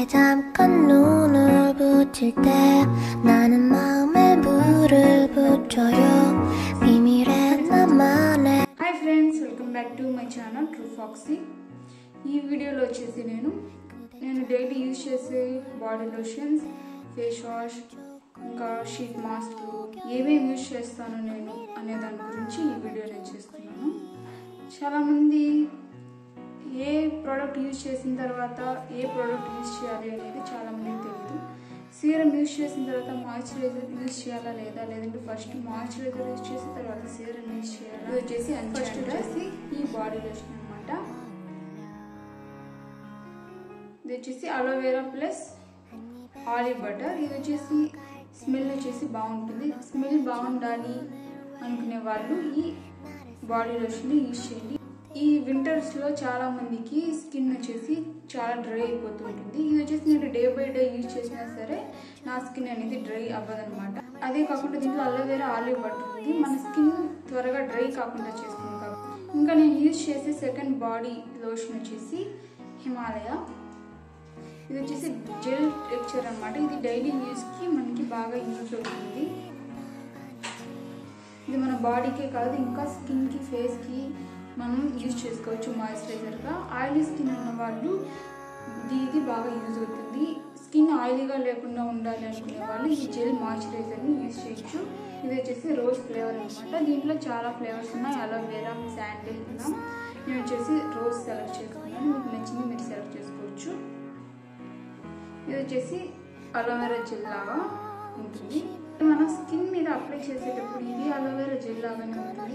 잠깐 눈을 붙일 때 나는 마음에 불을 붙여요 비밀의 나만의 hi friends welcome back to my channel True Foxy ఈ వీడియోలో వచ్చేసి నేను నేను డైలీ యూజ్ చేసే బాడీ లోషన్స్ ఫేస్ వాష్ ఇంకా షీట్ మాస్క్ ఏమేమి యూజ్ చేస్తాను నేను అనే దాని గురించి ఈ వీడియో నేను చేస్తున్నాను చాలామంది ఏ ప్రోడక్ట్ యూజ్ చేసిన తర్వాత ఏ ప్రోడక్ట్ యూజ్ చేయాలి అనేది చాలామందికి తెలియదు సీరం యూజ్ చేసిన తర్వాత మాయిశ్చరైజర్ యూజ్ చేయాలా లేదా లేదంటే ఫస్ట్ మాయిశ్చరైజర్ యూజ్ చేసిన తర్వాత సీరం యూజ్ చేయాలా ఇది వచ్చేసి ఫస్ట్ వచ్చేసి ఈ బాడీ లోషన్ అనమాట ఇది వచ్చేసి అలోవెరా ప్లస్ ఆలివ్ బటర్ ఇది వచ్చేసి స్మెల్ వచ్చేసి బాగుంటుంది స్మెల్ బాగుండాలి అనుకునే వాళ్ళు ఈ బాడీ లోషన్ యూజ్ చేయండి ఈ వింటర్స్లో చాలా మందికి స్కిన్ వచ్చేసి చాలా డ్రై అయిపోతూ ఉంటుంది ఇది వచ్చేసి నేను డే బై డే యూజ్ చేసినా సరే నా స్కిన్ అనేది డ్రై అవ్వదనమాట అదే కాకుండా దీంట్లో అలోవెరా ఆలివ్ బటర్ ఉంది మన స్కిన్ త్వరగా డ్రై కాకుండా చేస్తుంది కాబట్టి ఇంకా నేను యూజ్ చేసే సెకండ్ బాడీ లోషన్ వచ్చేసి హిమాలయ ఇది వచ్చేసి జెల్ టెక్చర్ అన్నమాట ఇది డైలీ యూస్కి మనకి బాగా యూజ్ అవుతుంది ఇది మన బాడీకే కాదు ఇంకా స్కిన్కి ఫేస్కి మనం యూజ్ చేసుకోవచ్చు మాయిశ్చరైజర్గా ఆయిలీ స్కిన్ ఉన్న వాళ్ళు ఇది బాగా యూజ్ అవుతుంది స్కిన్ ఆయిలీగా లేకుండా ఉండాలి అనుకునే వాళ్ళు ఈ జెల్ మాయిశ్చరైజర్ని యూజ్ చేయొచ్చు ఇది వచ్చేసి రోజ్ ఫ్లేవర్ అనమాట దీంట్లో చాలా ఫ్లేవర్స్ ఉన్నాయి అలోవెరా శాండిల్ ఇలా నేను వచ్చేసి రోజ్ సెలెక్ట్ చేసుకున్నాను మీకు నచ్చింది మీరు సెలెక్ట్ చేసుకోవచ్చు ఇది వచ్చేసి అలోవెరా జెల్ లాగా ఉంటుంది మన స్కిన్ మీద అప్లై చేసేటప్పుడు ఇది అలోవెరా జెల్ లాగానే ఉంటుంది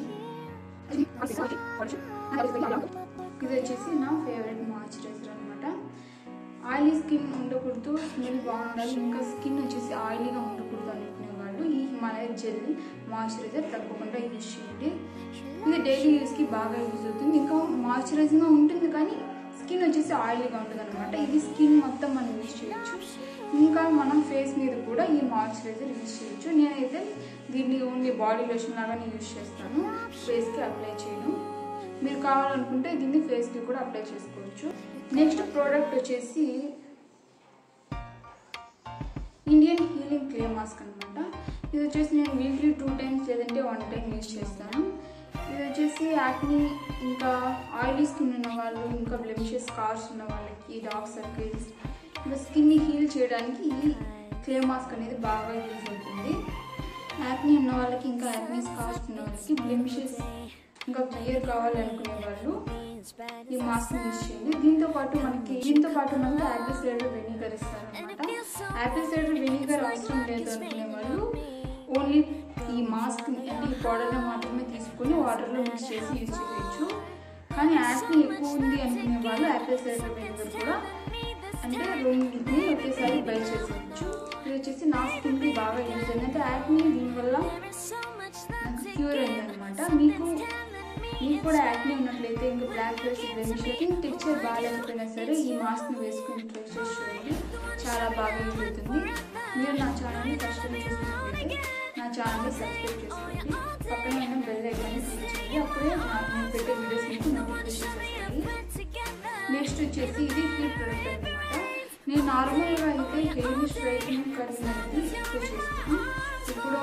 ఇది వచ్చేసి నా ఫేవరెట్ మాయిశ్చరైజర్ అనమాట ఆయిలీ స్కిన్ ఉండకూడదు స్మెల్ బాగుండాలి ఇంకా స్కిన్ వచ్చేసి ఆయిలీగా ఉండకూడదు అనుకునే వాళ్ళు ఈ హిమాలయ జెల్ మాయిశ్చరైజర్ తప్పకుండా యూజ్ చేయండి ఇది డైలీ యూస్కి బాగా యూజ్ అవుతుంది ఇంకా మాయిశ్చరైజింగ్గా ఉంటుంది కానీ స్కిన్ వచ్చేసి ఆయిలీగా ఉంటుంది అనమాట ఇది స్కిన్ మొత్తం మనం యూజ్ చేయొచ్చు ఇంకా మనం ఫేస్ మీద కూడా ఈ మాయిశ్చరైజర్ యూజ్ చేయొచ్చు నేనైతే దీన్ని ఓన్లీ బాడీ లోషన్ లాగానే యూజ్ చేస్తాను ఫేస్కి అప్లై చేయను మీరు కావాలనుకుంటే దీన్ని ఫేస్కి కూడా అప్లై చేసుకోవచ్చు నెక్స్ట్ ప్రోడక్ట్ వచ్చేసి ఇండియన్ హీలింగ్ క్లే మాస్క్ అనమాట ఇది వచ్చేసి నేను వీక్లీ టూ టైమ్స్ లేదంటే వన్ టైం యూజ్ చేస్తాను ఇది వచ్చేసి యాక్ని ఇంకా ఆయిలీ స్కిన్ ఉన్న వాళ్ళు ఇంకా బ్లెమిషెస్ స్కార్స్ ఉన్న వాళ్ళకి డార్క్ సర్కిల్స్ ఇంకా స్కిన్ని హీల్ చేయడానికి ఈ క్లే మాస్క్ అనేది బాగా యూజ్ అవుతుంది యాక్ని ఉన్న వాళ్ళకి ఇంకా యాక్ని స్కార్స్ ఉన్న వాళ్ళకి బ్లెమిషెస్ ఇంకా క్లియర్ కావాలనుకునే వాళ్ళు ఈ మాస్క్ యూజ్ చేయండి దీంతో పాటు మనకి దీంతో పాటు మనకి యాపిల్ సైడర్ వెనిగర్ ఇస్తారనమాట యాపిల్ సైడర్ వెనిగర్ అవసరం లేదు అనుకునే వాళ్ళు ఓన్లీ ఈ మాస్క్ అంటే ఈ పౌడర్ని మాత్రమే తీసుకుని వాటర్లో మిక్స్ చేసి యూజ్ చేయవచ్చు కానీ యాక్ని ఎక్కువ ఉంది అనుకునే వాళ్ళు యాపిల్ సైడర్ వెనిగర్ కూడా అంటే రెండింటిని ఒకేసారి బై చేసుకోవచ్చు ఇది వచ్చేసి నా స్కిన్కి బాగా యూజ్ అయింది అంటే యాక్ని దీనివల్ల నాకు క్యూర్ అయింది అనమాట మీకు మీకు కూడా యాక్ని ఉన్నట్లయితే ఇంకా బ్లాక్ డ్రెస్ స్కిన్ టెక్చర్ బాగాలేకపోయినా సరే ఈ మాస్క్ని వేసుకుని ట్రై చేసి చూడండి చాలా బాగా యూజ్ అవుతుంది మీరు నా ఛానల్ని ఫస్ట్ టైం చూసినట్లయితే నా ఛానల్ని సబ్స్క్రైబ్ చేసుకోండి పక్కన ఉన్న బెల్ ఐకాన్ని క్లిక్ చేయండి అప్పుడే నా- నేను పెట్టే వీడియోస్ మీకు నోటిఫికేషన్స్ వస్తాయి నెక్స్ట్ వచ్చేసి ఇది హీట్ ప్రొడక్ట్ అనమాట నేను నార్మల్గా అయితే హెయిర్ స్ట్రైట్నింగ్ కటింగ్ అనేది ఎక్కువ చేస్తాను ఇప్పుడు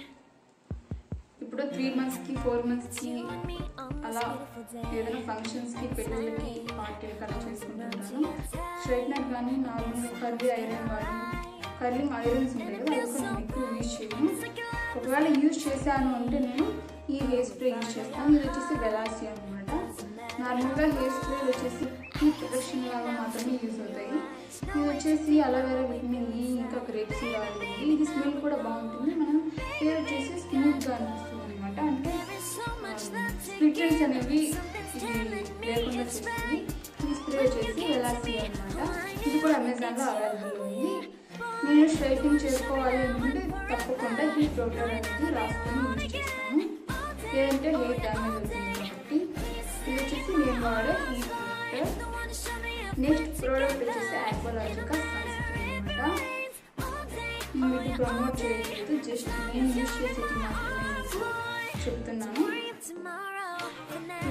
ఇప్పుడు త్రీ మంత్స్కి ఫోర్ మంత్స్కి అలా ఏదైనా ఫంక్షన్స్కి పెళ్ళిళ్ళకి పార్టీలకి అలా చేసుకుంటుంటాను స్ట్రైట్నర్ కానీ నార్మల్గా కర్లీ ఐరన్ కానీ కర్లింగ్ ఐరన్స్ ఉంటాయి కదా అవి కూడా నేను ఎక్కువ యూజ్ చేయను ఒకవేళ యూజ్ చేశాను అంటే నేను ఈ హెయిర్ స్ప్రే యూజ్ చేస్తాను ఇది వచ్చేసి వెలాసి అనమాట నార్మల్గా హెయిర్ స్ప్రే వచ్చేసి హీట్ ప్రొటెక్షన్ లాగా మాత్రమే యూజ్ అవుతాయి ఇది వచ్చేసి అలోవెరా విటమిన్ ఈ ఇంకా గ్రేప్స్ ఉంది ఇది స్మెల్ కూడా బాగుంటుంది మనం హెయిర్ వచ్చేసి స్మూత్గా అనిపిస్తుంది అనమాట అంటే స్ప్లిటన్స్ అనేవి ఇది లేకుండా చేస్తుంది ఈ స్ప్రే వచ్చేసి వెలాసి అనమాట ఇది కూడా అమెజాన్లో అవైలబుల్ ఉంది నేను స్ట్రైటింగ్ చేసుకోవాలి అనుకుంటే తప్పకుండా ఈ ప్రొడక్ట్ అనేది రాసుకొని యూజ్ చేస్తాను లేదంటే హెయిర్ డ్యామేజ్ అవుతుంది కాబట్టి ఇది వచ్చేసి నేను వాడే ఈ ప్రొడక్ట్ నెక్స్ట్ ప్రోడక్ట్ వచ్చేసి ఆక్వాలాజికా సన్ స్క్రీన్ అనమాట నేను వీటిని ప్రమోట్ చేయట్లేదు జస్ట్ నేను యూజ్ చేసేది మాత్రమే మీకు చెప్తున్నాను ఇది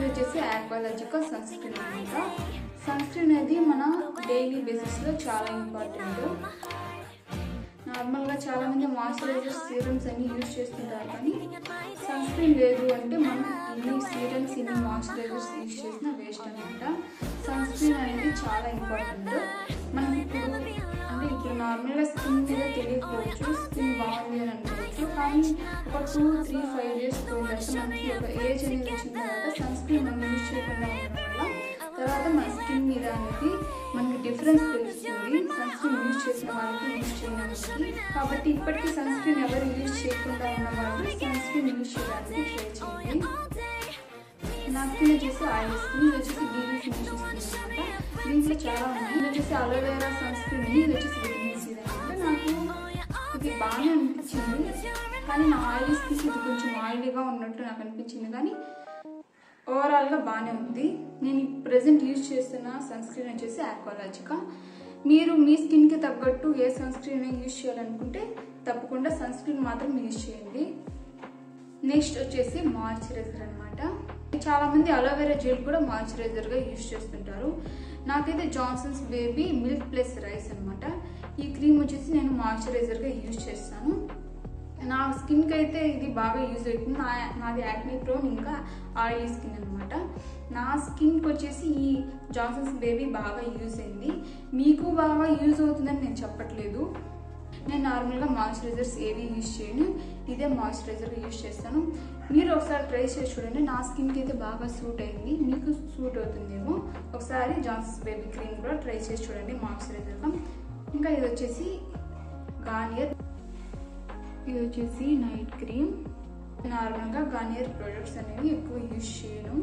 వచ్చేసి ఆక్వాలజికా సన్ స్క్రీన్ అనమాట సన్ స్క్రీన్ అనేది మన డైలీ బేసిస్లో చాలా ఇంపార్టెంట్ నార్మల్గా చాలా మంది మాయిశ్చరైజర్స్ సీరమ్స్ అన్ని యూజ్ చేస్తుంటారు కానీ సన్ స్క్రీన్ లేదు అంటే మనం ఇన్ని సీరమ్స్ ఇన్ని మాయిశ్చరైజర్స్ యూజ్ చేసినా వేస్ట్ అనమాట సన్ స్క్రీన్ అనేది చాలా ఇంపార్టెంట్ మనం ఇప్పుడు అంటే ఇప్పుడు నార్మల్గా స్కిన్ మీద తెలియకపోవచ్చు స్కిన్ బాగుంది అని అనుకోవచ్చు కానీ ఒక టూ త్రీ ఫైవ్ డేస్ పోయిన తర్వాత మనకి ఒక ఏజ్ అనేది వచ్చిన తర్వాత సన్ స్క్రీన్ మనం యూజ్ చేయకుండా ఉండడం వల్ల తర్వాత మన స్కిన్ మీద అనేది మనకి డిఫరెన్స్ తెలుస్తుంది సన్ స్క్రీన్ యూజ్ చేసిన వాళ్ళకి యూజ్ చేయని వాళ్ళకి కాబట్టి ఇప్పటికీ సన్ స్క్రీన్ ఎవరు యూజ్ చేయకుండా ఉన్న వాళ్ళు సన్ స్క్రీన్ యూజ్ చేయడానికి ట్రై చేయండి నా స్కిన్ వచ్చేసి ఆయిల్ స్కిన్ ఇది వచ్చేసి డీలీ ఫినిష్ స్కిన్ అనమాట దీంట్లో చాలా ఉన్నాయి ఇది వచ్చేసి అలోవేరా సన్ స్క్రీన్ ఇది వచ్చేసి విటమిన్ సి అనమాట నాకు ఇది బాగానే అనిపించింది కానీ నా ఆయిల్ స్కిన్ ఇది కొంచెం ఆయిలీగా ఉన్నట్టు నాకు అనిపించింది కానీ ఓవరాల్గా బాగానే ఉంది నేను ప్రజెంట్ యూజ్ చేస్తున్న సన్ స్క్రీన్ వచ్చేసి ఆక్వాలజికా మీరు మీ స్కిన్కి తగ్గట్టు ఏ సన్ స్క్రీన్ యూజ్ చేయాలనుకుంటే తప్పకుండా సన్ స్క్రీన్ మాత్రం యూజ్ చేయండి నెక్స్ట్ వచ్చేసి మాయిశ్చరైజర్ అనమాట చాలా మంది అలోవెరా జెల్ కూడా మాయిశ్చరైజర్ గా యూజ్ చేస్తుంటారు నాకైతే Johnson's baby milk plus rice అనమాట ఈ క్రీమ్ వచ్చేసి నేను మాయిశ్చరైజర్ గా యూజ్ చేస్తాను నా స్కిన్ కి అయితే ఇది బాగా యూజ్ అవుతుంది నా నాది యాక్నీ ప్రోన్ ఇంకా ఆయిలీ స్కిన్ అనమాట నా స్కిన్ కి వచ్చేసి ఈ జాన్సన్స్ బేబీ బాగా యూజ్ అయింది మీకు బాగా యూజ్ అవుతుందని నేను చెప్పట్లేదు నేను నార్మల్గా మాయిశ్చరైజర్స్ ఏవి యూజ్ చేయను ఇదే మాయిశ్చరైజర్ యూజ్ చేస్తాను మీరు ఒకసారి ట్రై చేసి చూడండి నా స్కిన్కి అయితే బాగా సూట్ అయింది మీకు సూట్ అవుతుందేమో ఒకసారి జాన్సన్స్ బేబీ క్రీమ్ కూడా ట్రై చేసి చూడండి మాయిశ్చరైజర్గా ఇంకా ఇది వచ్చేసి గార్నియర్ ఇది వచ్చేసి నైట్ క్రీమ్ నార్మల్గా గార్నియర్ ప్రొడక్ట్స్ అనేవి ఎక్కువ యూజ్ చేయను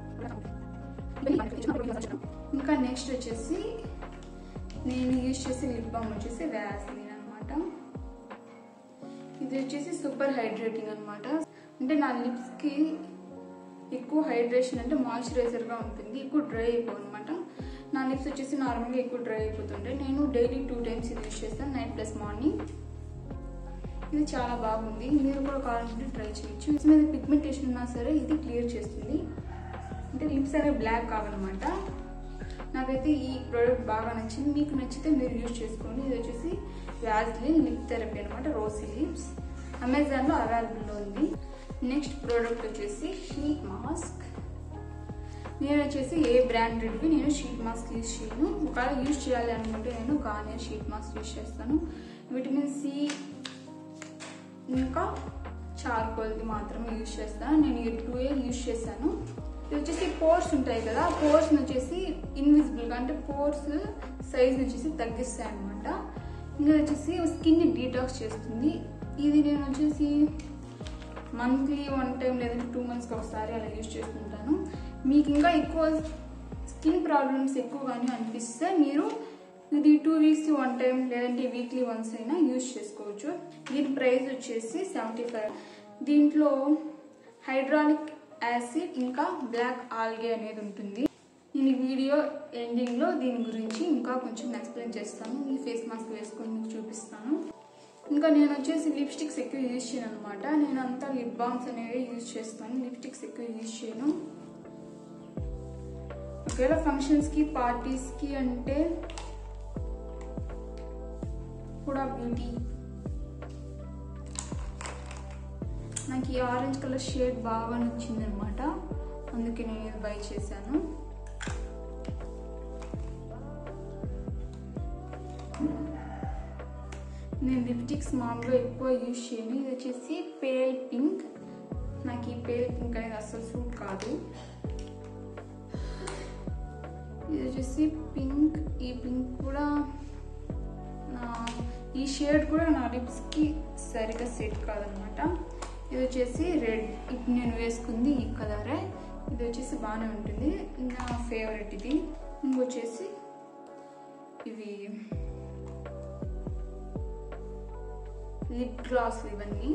ఇంకా నెక్స్ట్ వచ్చేసి నేను యూజ్ చేసే లిప్ బామ్ వచ్చేసి వ్యాస్లిన్ అనమాట ఇది వచ్చేసి సూపర్ హైడ్రేటింగ్ అనమాట అంటే నా లిప్స్కి ఎక్కువ హైడ్రేషన్ అంటే మాయిశ్చరైజర్గా ఉంటుంది ఎక్కువ డ్రై అయిపోవు అనమాట నా లిప్స్ వచ్చేసి నార్మల్గా ఎక్కువ డ్రై అయిపోతుంటాయి నేను డైలీ టూ టైమ్స్ ఇది యూజ్ చేస్తాను నైట్ ప్లస్ మార్నింగ్ ఇది చాలా బాగుంది మీరు కూడా కావాలంటే ట్రై చేయొచ్చు లిప్స్ మీద పిగ్మెంటేషన్ ఉన్నా సరే ఇది క్లియర్ చేస్తుంది అంటే లిప్స్ అనేవి బ్లాక్ కావాలన్నమాట నాకైతే ఈ ప్రోడక్ట్ బాగా నచ్చింది మీకు నచ్చితే మీరు యూజ్ చేసుకోండి ఇది వచ్చేసి వ్యాజ్లిన్ లిప్ థెరపీ అనమాట రోసీ లిప్స్ అమెజాన్లో అవైలబుల్లో ఉంది నెక్స్ట్ ప్రోడక్ట్ వచ్చేసి షీట్ మాస్క్ నేను వచ్చేసి ఏ బ్రాండెడ్వి నేను షీట్ మాస్క్ యూజ్ చేయను ఒకవేళ యూజ్ చేయాలి అనుకుంటే నేను గార్నియర్ షీట్ మాస్క్ యూజ్ చేస్తాను విటమిన్ సి ఇంకా చార్కోల్ది మాత్రమే యూజ్ చేస్తాను నేను ఈ టూ ఏ యూజ్ చేశాను ఇది వచ్చేసి పోర్స్ ఉంటాయి కదా పోర్స్ వచ్చేసి ఇన్విజిబుల్గా అంటే పోర్స్ సైజ్ వచ్చేసి తగ్గిస్తాయి అనమాట ఇంకా వచ్చేసి స్కిన్ డీటాక్స్ చేస్తుంది ఇది నేను వచ్చేసి మంత్లీ వన్ టైం లేదంటే టూ మంత్స్కి ఒకసారి అలా యూజ్ చేస్తుంటాను మీకు ఇంకా ఎక్కువ స్కిన్ ప్రాబ్లమ్స్ ఎక్కువగానే అనిపిస్తే మీరు ఇది టూ వీక్స్ వన్ టైం లేదంటే వీక్లీ వన్స్ అయినా యూజ్ చేసుకోవచ్చు దీని ప్రైస్ వచ్చేసి సెవెంటీ ఫైవ్ దీంట్లో హైడ్రాలిక్ యాసిడ్ ఇంకా బ్లాక్ ఆల్గే అనేది ఉంటుంది నేను ఈ వీడియో ఎండింగ్లో దీని గురించి ఇంకా కొంచెం ఎక్స్ప్లెయిన్ చేస్తాను ఈ ఫేస్ మాస్క్ వేసుకొని మీకు చూపిస్తాను ఇంకా నేను వచ్చేసి లిప్స్టిక్స్ ఎక్కువ యూజ్ చేయను అనమాట నేను అంతా లిప్ బామ్స్ అనేవి యూజ్ చేస్తాను లిప్స్టిక్స్ ఎక్కువ యూజ్ చేయను ఒకవేళ ఫంక్షన్స్కి పార్టీస్కి అంటే కూడా బ్యూటీ నాకు ఈ ఆరెంజ్ కలర్ షేడ్ బాగా నచ్చింది అనమాట అందుకే నేను ఇది బై చేశాను నేను లిప్స్టిక్స్ మామూలుగా ఎక్కువ యూజ్ చేయను ఇది వచ్చేసి పేల్ పింక్ నాకు ఈ పేల్ పింక్ అనేది అస్సలు సూట్ కాదు ఇది వచ్చేసి పింక్ ఈ పింక్ కూడా నా ఈ షేడ్ కూడా నా లిప్స్కి సరిగ్గా సెట్ కాదనమాట ఇది వచ్చేసి రెడ్ ఇప్పుడు నేను వేసుకుంది ఈ కలరే ఇది వచ్చేసి బాగానే ఉంటుంది నా ఫేవరెట్ ఇది ఇంకొచ్చేసి ఇవి లిప్ గ్లాస్ ఇవన్నీ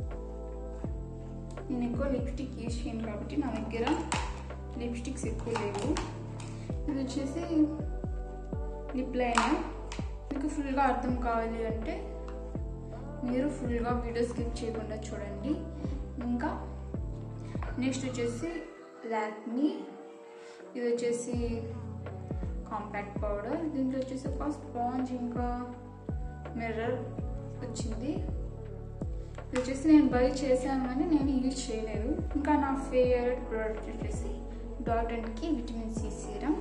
నేను ఎక్కువ లిప్స్టిక్ యూజ్ చేయను కాబట్టి నా దగ్గర లిప్స్టిక్స్ ఎక్కువ లేవు ఇది వచ్చేసి లిప్ లైనర్ మీకు ఫుల్గా అర్థం కావాలి అంటే మీరు ఫుల్గా వీడియో స్కిప్ చేయకుండా చూడండి ఇంకా నెక్స్ట్ వచ్చేసి లాక్మీ ఇది వచ్చేసి కాంపాక్ట్ పౌడర్ దీంట్లో వచ్చేసి ఒక స్పాంజ్ ఇంకా మిర్రర్ వచ్చింది ఇది వచ్చేసి నేను బై చేశాను కానీ నేను యూజ్ చేయలేదు ఇంకా నా ఫేవరెట్ ప్రోడక్ట్ వచ్చేసి Dot and Key vitamin C serum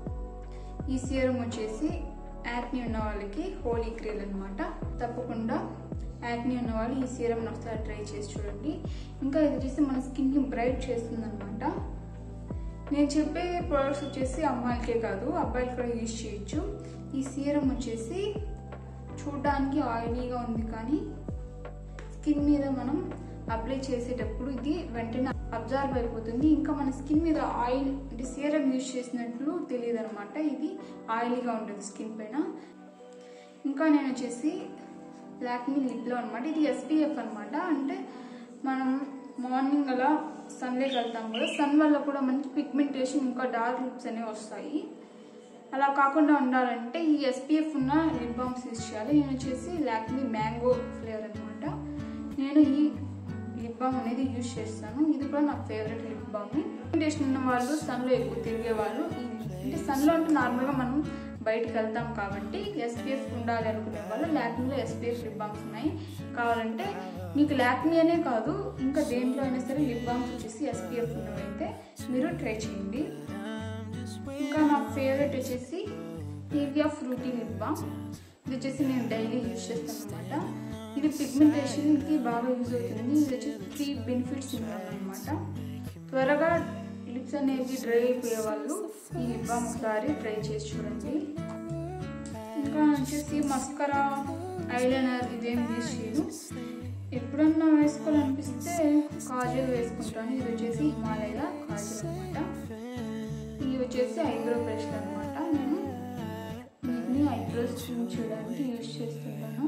ఈ సీరం వచ్చేసి యాక్ని ఉన్న వాళ్ళకి హోలీ గ్రేల్ అనమాట తప్పకుండా యాక్ని ఉన్న వాళ్ళు ఈ సీరం ఒకసారి ట్రై చేసి చూడండి ఇంకా ఇది వచ్చేసి మన స్కిన్ని బ్రైట్ చేస్తుంది అనమాట నేను చెప్పే ప్రోడక్ట్స్ వచ్చేసి అమ్మాయిలకే కాదు అబ్బాయిలు కూడా యూజ్ చేయొచ్చు ఈ సీరం వచ్చేసి చూడడానికి ఆయిలీగా ఉంది కానీ స్కిన్ మీద మనం అప్లై చేసేటప్పుడు ఇది వెంటనే అబ్జర్వ్ అయిపోతుంది ఇంకా మన స్కిన్ మీద ఆయిల్ అంటే సీరం యూజ్ చేసినట్లు తెలియదు అనమాట ఇది ఆయిలీగా ఉంటుంది స్కిన్ పైన ఇంకా నేను వచ్చేసి లాక్మీ లిప్లో అనమాట ఇది ఎస్పీఎఫ్ అనమాట అంటే మనం మార్నింగ్ అలా సన్లైట్ వెళ్తాం కదా సన్ వల్ల కూడా మంచి పిగ్మెంటేషన్ ఇంకా డార్క్ లిప్స్ అనేవి వస్తాయి అలా కాకుండా ఉండాలంటే ఈ ఎస్పీఎఫ్ ఉన్న లిప్ బామ్స్ యూజ్ చేయాలి నేను వచ్చేసి లాక్మీ మ్యాంగో ఫ్లేవర్ అనమాట నేను ఈ లిప్ బామ్ అనేది యూజ్ చేస్తాను ఇది కూడా నా ఫేవరెట్ లిప్ బామ్ పిగ్మెంటేషన్ ఉన్న వాళ్ళు సన్లో ఎక్కువ తిరిగే వాళ్ళు ఈ- అంటే సన్లో అంటే నార్మల్గా మనం బయటకు వెళ్తాం కాబట్టి ఎస్పీఎఫ్ ఉండాలి అనుకునే వాళ్ళు లాక్మీలో ఎస్పీఎఫ్ లిప్ బామ్స్ ఉన్నాయి కావాలంటే మీకు లాక్మీ అనే కాదు ఇంకా దేంట్లో అయినా సరే లిప్ బామ్స్ వచ్చేసి ఎస్పీఎఫ్ ఉన్నవైతే మీరు ట్రై చేయండి ఇంకా నా ఫేవరెట్ వచ్చేసి టీవియా ఫ్రూటీ లిప్ బామ్ ఇది వచ్చేసి నేను డైలీ యూజ్ చేస్తాను అనమాట ఇది పిగ్మెంటేషన్కి బాగా యూజ్ అవుతుంది ఇది వచ్చేసి త్రీ బెనిఫిట్స్ అనమాట త్వరగా లిప్స్ అనేవి డ్రై అయిపోయే వాళ్ళు ఈ లిప్ బామ్ ఒకసారి ట్రై చేసి చూడండి ఇంకా వచ్చేసి మస్కరా ఐలైనర్ ఇదేం యూజ్ చేయను ఎప్పుడన్నా వేసుకోవాలనిపిస్తే కాజల్ వేసుకుంటాను ఇది వచ్చేసి హిమాలయ కాజల్ అనమాట ఇవి వచ్చేసి ఐబ్రో బ్రష్లు అనమాట నేను వీటిని ఐబ్రోస్ ట్రిమ్ చేయడానికి యూజ్ చేస్తుంటాను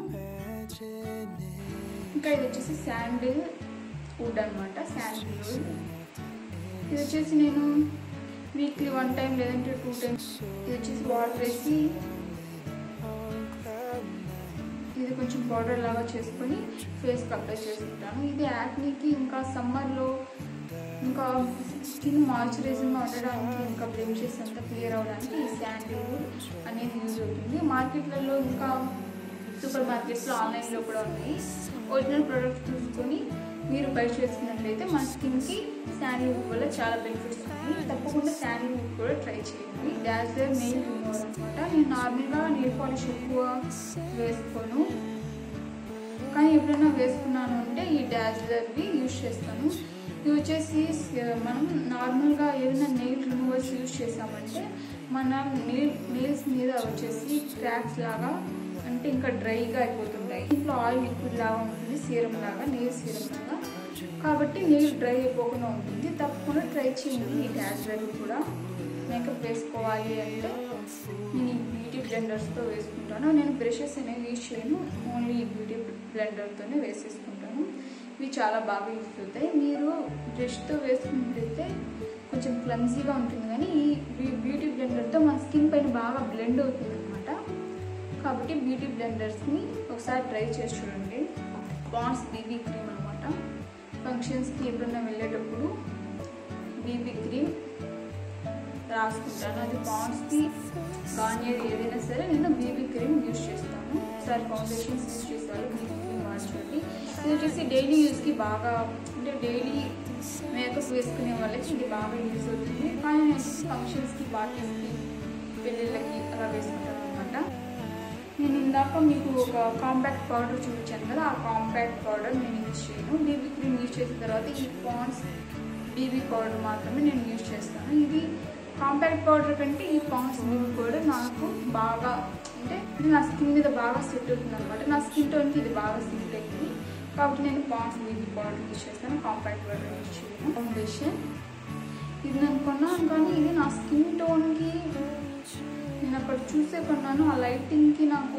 ఇంకా ఇది వచ్చేసి శాండిల్ వుడ్ అనమాట శాండిల్ వుడ్ ఇది వచ్చేసి నేను వీక్లీ వన్ టైం లేదంటే టూ టైమ్స్ ఇది వచ్చేసి వాటర్ వేసి ఇది కొంచెం పౌడర్ లాగా చేసుకొని ఫేస్కి అప్లై చేసుకుంటాను ఇది యాక్నీకి ఇంకా సమ్మర్లో ఇంకా స్కిన్ మాయిశ్చరైజింగ్గా ఉండడానికి ఇంకా బ్లెమిషెస్ అంతా క్లియర్ అవ్వడానికి ఈ శాండిల్ అనేది యూజ్ అవుతుంది మార్కెట్లలో ఇంకా సూపర్ మార్కెట్స్లో ఆన్లైన్లో కూడా ఉన్నాయి ఒరిజినల్ ప్రోడక్ట్ చూసుకొని మీరు బై చేసుకున్నట్లయితే మన స్కిన్కి శాండిల్వుడ్ వల్ల చాలా బెనిఫిట్స్ ఉన్నాయి తప్పకుండా శాండిల్వుడ్ కూడా ట్రై చేయండి డాజర్ నెయిల్ రిమూవర్ అనమాట నేను నార్మల్గా నెయిల్ పాలిష్ ఎక్కువ వేసుకోను కానీ ఎప్పుడైనా వేసుకున్నాను అంటే ఈ డాజ్లర్వి యూజ్ చేస్తాను ఇవి వచ్చేసి స- మనం నార్మల్గా ఏదైనా నెయిల్ రిమూవర్స్ యూజ్ చేసామంటే మన నెయిల్ నెయిల్స్ మీద వచ్చేసి క్రాక్స్ లాగా అంటే ఇంకా డ్రైగా అయిపోతుంటాయి ఇంట్లో ఆయిల్ లిక్విడ్ లాగా ఉంటుంది సీరం లాగా నెయిల్ సీరం లాగా కాబట్టి నెయిల్ డ్రై అయిపోకుండా ఉంటుంది తప్పకుండా ట్రై చేయండి ఈ డాజ్లర్ కూడా మేకప్ వేసుకోవాలి అంటే నేను ఈ బ్యూటీ బ్లెండర్స్తో వేసుకుంటాను నేను బ్రషెస్ అనేవి యూజ్ చేయను ఓన్లీ ఈ బ్యూటీ బ్లెండర్తోనే వేసేసుకుంటాను ఇవి చాలా బాగా యూజ్ అవుతాయి మీరు బ్రష్తో వేసుకున్నట్లయితే కొంచెం క్లమ్జీగా ఉంటుంది కానీ ఈ బ్యూ- బ్యూటీ బ్లెండర్తో మన స్కిన్ పైన బాగా బ్లెండ్ అవుతుంది అనమాట కాబట్టి బ్యూటీ బ్లెండర్స్ని ఒకసారి ట్రై చేసి చూడండి పాండ్స్ బీబీ క్రీమ్ అనమాట ఫంక్షన్స్కి ఎప్పుడన్నా వెళ్ళేటప్పుడు బీబీ క్రీమ్ రాసుకుంటాను అది పాండ్స్కి గార్నియర్ ఏదైనా సరే నేను బీబీ క్రీమ్ యూజ్ చేస్తాను ఒకసారి ఫౌండేషన్స్ యూజ్ చేసేవాళ్ళు బీబీ క్రీమ్ వాడుకోండి ఇది వచ్చేసి డైలీ యూస్కి బాగా అంటే డైలీ మేకప్ వేసుకునే వాళ్ళకి ఇది బాగా యూజ్ అవుతుంది కానీ నేను వచ్చేసి ఫంక్షన్స్కి పార్టీస్కి పెళ్ళిళ్ళకి అలా వేసుకుంటాను అనమాట నేను ఇందాక మీకు ఒక కాంపాక్ట్ పౌడర్ చూపించాను కదా ఆ కాంపాక్ట్ పౌడర్ నేను యూజ్ చేయను బీబీ క్రీమ్ యూజ్ చేసిన తర్వాత ఈ పాండ్స్ బీబీ పౌడర్ మాత్రమే నేను యూజ్ చేస్తాను ఇది కాంపాక్ట్ పౌడర్ కంటే ఈ పాండ్స్ బీబీ పౌడర్ నాకు బాగా అంటే ఇది నా స్కిన్ మీద బాగా సెట్ అవుతుంది అనమాట నా స్కిన్ టోన్కి ఇది బాగా సెట్ అయింది కాబట్టి నేను పాండ్స్ బీబీ పౌడర్ యూజ్ చేస్తాను కాంపాక్ట్ పౌడర్ యూజ్ చేయను ఫౌండేషన్ ఇది నేను కొన్నాను కానీ ఇది నా స్కిన్ టోన్కి నేను అక్కడ చూసే కొన్నాను ఆ లైటింగ్కి నాకు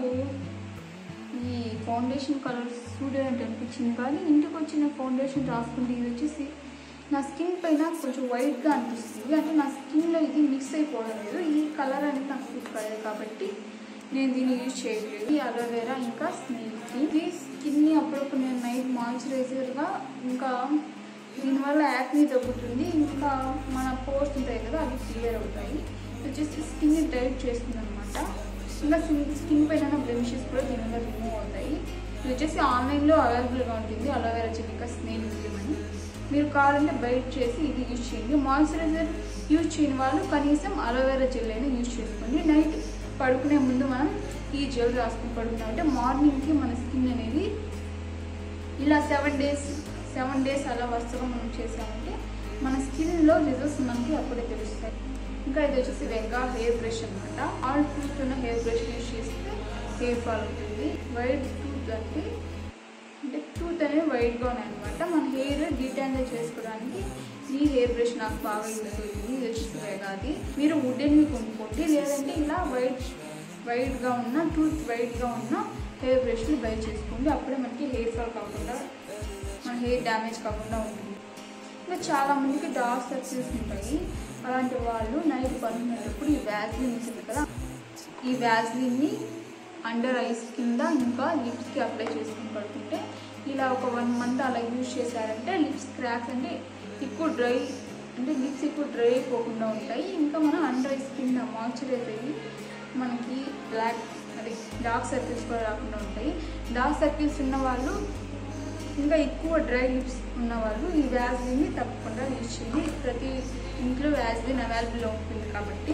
ఈ ఫౌండేషన్ కలర్ సూట్ అయినట్టు అనిపించింది కానీ ఇంటికి వచ్చిన ఫౌండేషన్ రాసుకుంటే ఇది వచ్చేసి నా స్కిన్ పైన కొంచెం వైట్గా అనిపిస్తుంది అంటే నా స్కిన్లో ఇది మిక్స్ అయిపోవడం లేదు ఈ కలర్ అనేది నాకు సూట్ కాలేదు కాబట్టి నేను దీన్ని యూజ్ చేయలేదు ఈ అలోవెరా ఇంకా స్నేల్ క్రీమ్ ఇది స్కిన్ని అప్పుడప్పుడు నేను నైట్ మాయిశ్చరైజర్గా ఇంకా దీనివల్ల యాక్ని తగ్గుతుంది ఇంకా మన పోర్స్ ఉంటాయి కదా అవి క్లియర్ అవుతాయి ఇది వచ్చేసి స్కిన్ టైట్ చేస్తుంది అనమాట ఇంకా స్కిన్ పైన బ్లెమిషెస్ కూడా దీనివల్ల రిమూవ్ అవుతాయి ఇది వచ్చేసి ఆన్లైన్లో అవైలబుల్గా ఉంటుంది అలోవెరా చిల్లిక స్నేల్ క్రీమ్ అని మీరు కావాలంటే బయట చేసి ఇది యూజ్ చేయండి మాయిశ్చరైజర్ యూజ్ చేయని వాళ్ళు కనీసం అలోవెరా జెల్ అయినా యూజ్ చేసుకోండి నైట్ పడుకునే ముందు మనం ఈ జెల్ రాసుకుని పడుకున్నామంటే మార్నింగ్కి మన స్కిన్ అనేది ఇలా సెవెన్ డేస్ సెవెన్ డేస్ అలా వరుసగా మనం చేసామంటే మన స్కిన్లో రిజల్ట్స్ మనకి అప్పుడే తెలుస్తాయి ఇంకా ఇది వచ్చేసి వెంగా హెయిర్ బ్రష్ అనమాట ఆల్ టూత్ ఉన్న హెయిర్ బ్రష్ యూజ్ చేస్తే హెయిర్ ఫాల్ ఉంటుంది వైట్ టూత్ అంటే అంటే టూత్ అనేవి వైట్గా ఉన్నాయన్నమాట మన హెయిర్ డీటాంగిల్ చేసుకోవడానికి ఈ హెయిర్ బ్రష్ నాకు బాగా యూజ్ అవుతుంది ఇది వచ్చేసి వెగాది మీరు వుడెన్వి కొనుక్కోండి లేదంటే ఇలా వైట్ వైట్గా ఉన్న టూత్ వైట్గా ఉన్న హెయిర్ బ్రష్ని బై చేసుకోండి అప్పుడే మనకి హెయిర్ ఫాల్ కాకుండా మన హెయిర్ డ్యామేజ్ కాకుండా ఉంటుంది ఇంకా చాలా మందికి డార్క్ సర్కిల్స్ ఉంటాయి అలాంటి వాళ్ళు నైట్ పడుకునేటప్పుడు ఈ వ్యాజ్లిన్ ఉంటుంది కదా ఈ వ్యాజ్లిన్ని అండర్ ఐస్ కింద ఇంకా లిప్స్కి అప్లై చేసుకుని పడుకుంటే ఇలా ఒక వన్ మంత్ అలా యూజ్ చేశారంటే లిప్స్ క్రాక్స్ అంటే ఎక్కువ డ్రై అంటే లిప్స్ ఎక్కువ డ్రై అయిపోకుండా ఉంటాయి ఇంకా మన అండర్ ఐస్ కింద మాయిశ్చరైజ్ అయ్యి మనకి బ్లాక్ అదే డార్క్ సర్కిల్స్ కూడా రాకుండా ఉంటాయి డార్క్ సర్కిల్స్ ఉన్న వాళ్ళు ఇంకా ఎక్కువ డ్రై లిప్స్ ఉన్న వాళ్ళు ఈ వ్యాజ్లిన్ని తప్పకుండా యూజ్ చేయండి ప్రతి ఇంట్లో వ్యాజ్లిన్ అవైలబుల్లో ఉంటుంది కాబట్టి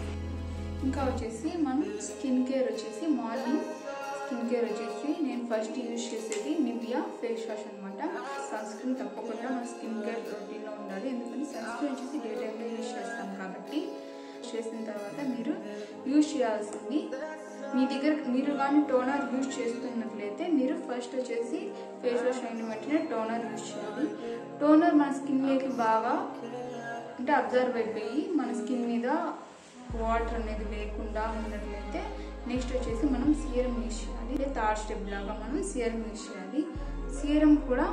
ఇంకా వచ్చేసి మనం స్కిన్ కేర్ వచ్చేసి మార్నింగ్ స్కిన్ కేర్ వచ్చేసి నేను ఫస్ట్ యూజ్ చేసేది నివియా ఫేస్ వాష్ అనమాట సన్ స్క్రీన్ తప్పకుండా మన స్కిన్ కేర్ రొటీన్లో ఉండాలి ఎందుకంటే సన్ స్క్రీన్ వచ్చేసి డే టైంలో యూజ్ చేస్తాం కాబట్టి చేసిన తర్వాత మీరు యూజ్ చేయాల్సింది మీ దగ్గర మీరు కానీ టోనర్ యూజ్ చేస్తున్నట్లయితే మీరు ఫస్ట్ వచ్చేసి ఫేస్ వాష్ అయిన వెంటనే టోనర్ యూజ్ చేయాలి టోనర్ మన స్కిన్లోకి బాగా అంటే అబ్జర్వ్ అయిపోయి మన స్కిన్ మీద వాటర్ అనేది లేకుండా ఉన్నట్లయితే నెక్స్ట్ వచ్చేసి మనం సీరం యూజ్ చేయాలి అంటే థర్డ్ స్టెప్ లాగా మనం సీరం యూజ్ చేయాలి సీరం కూడా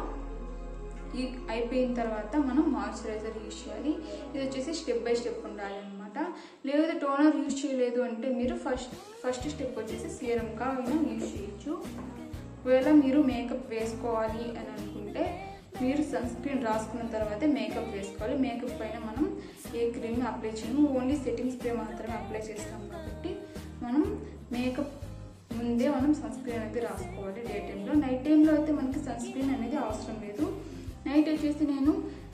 ఈ అయిపోయిన తర్వాత మనం మాయిశ్చరైజర్ యూజ్ చేయాలి ఇది వచ్చేసి స్టెప్ బై స్టెప్ ఉండాలి అనమాట లేదా టోనర్ యూజ్ చేయలేదు అంటే మీరు ఫస్ట్ ఫస్ట్ స్టెప్ వచ్చేసి సీరంగా యూజ్ చేయొచ్చు ఒకవేళ మీరు మేకప్ వేసుకోవాలి అని అనుకుంటే మీరు సన్ స్క్రీన్ రాసుకున్న తర్వాతే మేకప్ వేసుకోవాలి మేకప్ పైన మనం ఏ క్రీమ్ అప్లై చేయము ఓన్లీ సెట్టింగ్ స్ప్రే మాత్రమే అప్లై చేస్తాం కాబట్టి మనం మేకప్ ముందే మనం సన్ స్క్రీన్ అనేది రాసుకోవాలి డే టైంలో నైట్ టైంలో అయితే మనకి సన్ స్క్రీన్ అనేది అవసరం లేదు నైట్ వచ్చేసి నేను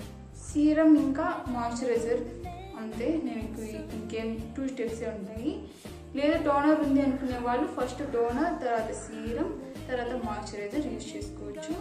సీరం ఇంకా మాయిశ్చరైజర్ అంతే నేను ఇంక ఇంకేం టూ స్టెప్సే ఉంటాయి లేదా టోనర్ ఉంది అనుకునే వాళ్ళు ఫస్ట్ టోనర్ తర్వాత సీరం తర్వాత మాయిశ్చరైజర్ యూజ్ చేసుకోవచ్చు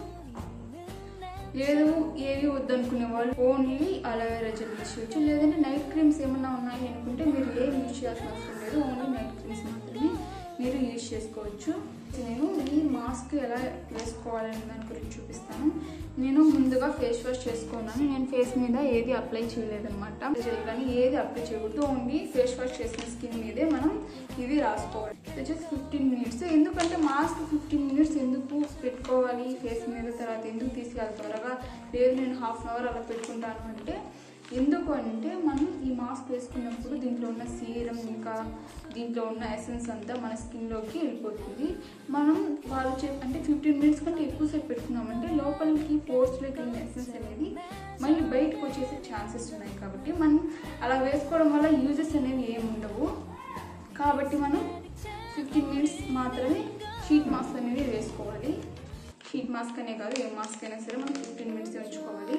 లేదు ఏవి వద్దనుకునే వాళ్ళు ఓన్లీ అలోవెరా జెల్ యూజ్ చేయొచ్చు లేదంటే నైట్ క్రీమ్స్ ఏమన్నా ఉన్నాయి అనుకుంటే మీరు ఏం యూజ్ చేయాల్సిన అవసరం లేదు ఓన్లీ నైట్ క్రీమ్స్ మాత్రమే మీరు యూజ్ చేసుకోవచ్చు నేను ఈ మాస్క్ ఎలా వేసుకోవాలనే దాని గురించి చూపిస్తాను నేను ముందుగా ఫేస్ వాష్ చేసుకున్నాను నేను ఫేస్ మీద ఏది అప్లై చేయలేదన్నమాట జెల్ కానీ ఏది అప్లై చేయకూడదు ఓన్లీ ఫేస్ వాష్ చేసిన స్కిన్ మీదే మనం ఇది రాసుకోవాలి ఇది వచ్చేసి ఫిఫ్టీన్ మినిట్స్ ఎందుకంటే మాస్క్ ఫిఫ్టీన్ మినిట్స్ ఎందుకు పెట్టుకోవాలి ఫేస్ మీద తర్వాత ఎందుకు తీసేయాలి త్వరగా లేదు నేను హాఫ్ అన్ అవర్ అలా పెట్టుకుంటాను అంటే ఎందుకు అంటే మనం ఈ మాస్క్ వేసుకున్నప్పుడు దీంట్లో ఉన్న సీరం ఇంకా దీంట్లో ఉన్న ఎసెన్స్ అంతా మన స్కిన్లోకి వెళ్ళిపోతుంది మనం వాళ్ళు చెప్ అంటే ఫిఫ్టీన్ మినిట్స్ కంటే ఎక్కువసేపు పెట్టుకున్నామంటే లోపలికి పోర్స్లోకి వెళ్ళిన ఎసెన్స్ అనేది మళ్ళీ బయటకు వచ్చేసే ఛాన్సెస్ ఉన్నాయి కాబట్టి మనం అలా వేసుకోవడం వల్ల యూజెస్ అనేవి ఏమి ఉండవు కాబట్టి మనం ఫిఫ్టీన్ మినిట్స్ మాత్రమే షీట్ మాస్క్ అనేది వేసుకోవాలి షీట్ మాస్క్ అనే కాదు ఏ మాస్క్ అయినా సరే మనం ఫిఫ్టీన్ మినిట్స్ ఉంచుకోవాలి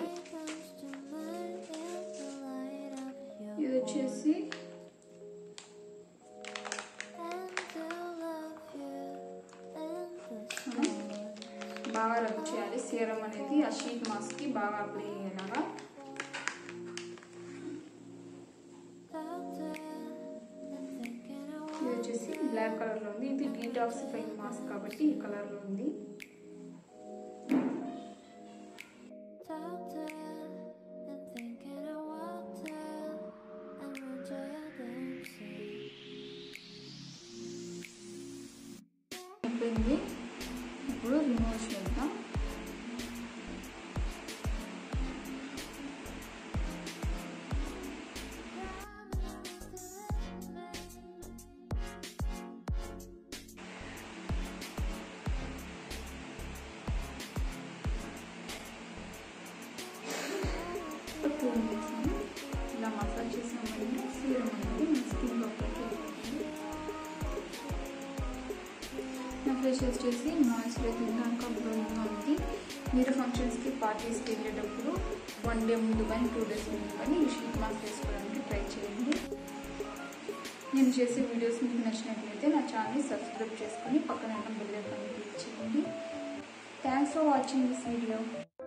ఇది వచ్చేసి మనం బాగా రబ్ చేయాలి సీరం అనేది ఆ షీట్ మాస్క్కి బాగా అప్లై అయ్యేలాగా ఇది వచ్చేసి బ్లాక్ కలర్లో ఉంది ఇది డీటాక్సిఫైయింగ్ మాస్క్ కాబట్టి ఈ కలర్లో ఉంది అయిపోయింది ఇప్పుడు రిమూవ్ చేద్దాం ఫేషియల్స్ చేసి మాయిశ్చరైజ్ తినడానికి గ్లోయింగ్గా ఉంది మీరు ఫంక్షన్స్కి పార్టీస్కి వెళ్ళేటప్పుడు వన్ డే ముందు కానీ టూ డేస్ ముందు కానీ ఈ షీట్ మాస్క్ వేసుకోవడానికి ట్రై చేయండి నేను చేసే వీడియోస్ మీకు నచ్చినట్లయితే నా ఛానల్ని సబ్స్క్రైబ్ చేసుకొని పక్కన ఉన్న బెల్ ఐకాన్ క్లిక్ చేయండి thanks for watching this video